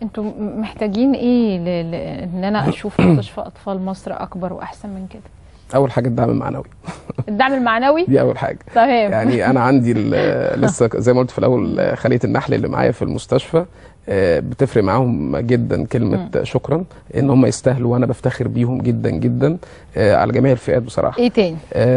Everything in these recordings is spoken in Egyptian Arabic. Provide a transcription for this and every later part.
انتوا م- محتاجين ايه ل... ل... ان انا اشوف مستشفى اطفال مصر اكبر واحسن من كده اول حاجه الدعم المعنوي الدعم المعنوي دي اول حاجه تمام يعني انا عندي ال- لسه زي ما قلت في الاول آه، خليه النحل اللي معايا في المستشفى آه، بتفرق معاهم جدا كلمه شكرا ان هم يستاهلوا وانا بفتخر بيهم جدا جدا آه، على جميع الفئات بصراحه ايه تاني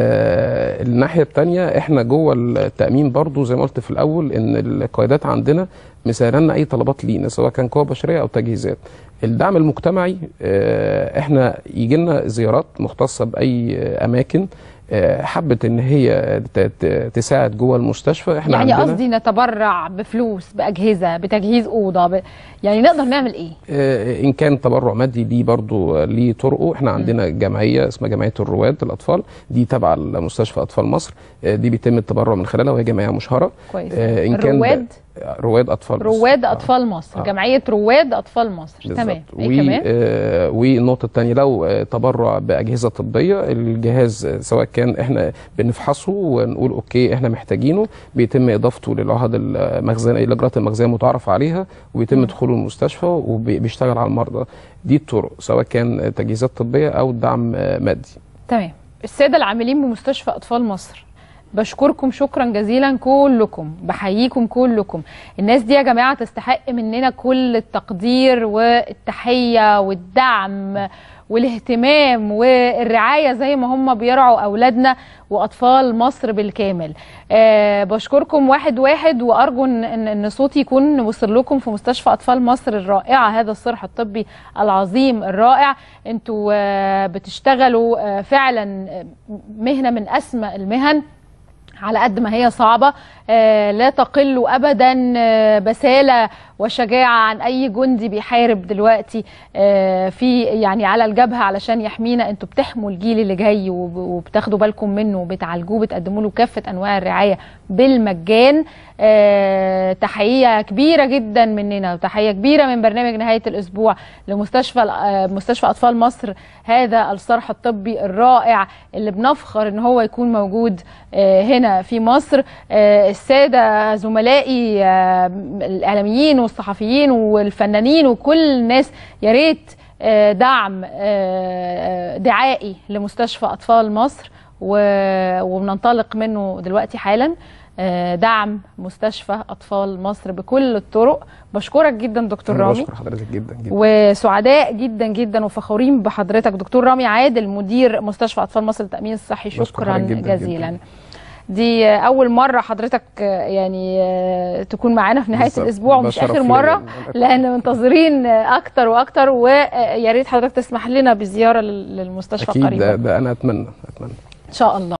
آه، الناحيه الثانيه احنا جوه التامين برضو زي ما قلت في الاول ان القيادات عندنا مسهله لنا اي طلبات لينا سواء كان قوه بشريه او تجهيزات الدعم المجتمعي آه، احنا يجي لنا زيارات مختصه باي آه، اماكن آه، حبت ان هي ت- ت- تساعد جوه المستشفى احنا يعني عندنا قصدي نتبرع بفلوس باجهزه بتجهيز اوضه ب... يعني نقدر نعمل ايه آه، ان كان تبرع مادي دي برضو آه، ليه طرقه احنا عندنا جمعيه اسمها جمعيه الرواد الاطفال دي تبع المستشفى اطفال مصر آه، دي بيتم التبرع من خلالها وهي جمعيه مشهره كويس آه، ان كان رواد آه، رواد اطفال مصر. رواد آه. اطفال مصر آه. جمعيه رواد اطفال مصر بالظبط. تمام و... ايه كمان آه والنقطه الثانيه لو آه تبرع باجهزه طبيه الجهاز آه، سواء كان احنا بنفحصه ونقول اوكي احنا محتاجينه بيتم اضافته للعهد المخزنيه الاجراءات المخزنيه المتعارف عليها وبيتم دخوله المستشفى وبيشتغل على المرضى دي الطرق سواء كان تجهيزات طبيه او دعم آه، مادي تمام الساده العاملين بمستشفى اطفال مصر بشكركم شكرا جزيلا كلكم بحييكم كلكم الناس دي يا جماعه تستحق مننا كل التقدير والتحيه والدعم والاهتمام والرعايه زي ما هم بيرعوا اولادنا واطفال مصر بالكامل أه بشكركم واحد واحد وارجو ان ان إن صوتي يكون وصل لكم في مستشفى اطفال مصر الرائعه هذا الصرح الطبي العظيم الرائع انتوا آه، بتشتغلوا آه، فعلا آه، مهنه من اسمى المهن على قد ما هي صعبة آه، لا تقل أبدا آه، بسالة وشجاعة عن أي جندي بيحارب دلوقتي آه، في يعني على الجبهة علشان يحمينا انتوا بتحموا الجيل اللي جاي وب- وبتاخدوا بالكم منه وبتعالجوه بتقدموا له كافة أنواع الرعاية بالمجان آه، تحية كبيرة جدا مننا وتحية كبيرة من برنامج نهاية الأسبوع لمستشفى آه، مستشفى أطفال مصر هذا الصرح الطبي الرائع اللي بنفخر ان هو يكون موجود آه، هنا في مصر آه، السادة زملائي آه، الإعلاميين والصحفيين والفنانين وكل الناس يا ريت آه، دعم آه، دعائي لمستشفى أطفال مصر و- وبننطلق منه دلوقتي حالا آه، دعم مستشفى أطفال مصر بكل الطرق بشكرك جدا دكتور انا رامي بشكر حضرتك جدا جدا وسعداء جدا جدا وفخورين بحضرتك دكتور رامي عادل مدير مستشفى اطفال مصر للتامين الصحي بشكر شكرا حضرتك جداً جزيلا جداً. دي اول مره حضرتك يعني تكون معانا في نهايه بالظبط. الاسبوع ومش ده شرف اخر ليا مره يعني. لان منتظرين اكتر واكتر ويا ريت حضرتك تسمح لنا بزياره لل- للمستشفى اكيد قريبا ده, ده انا اتمنى اتمنى ان شاء الله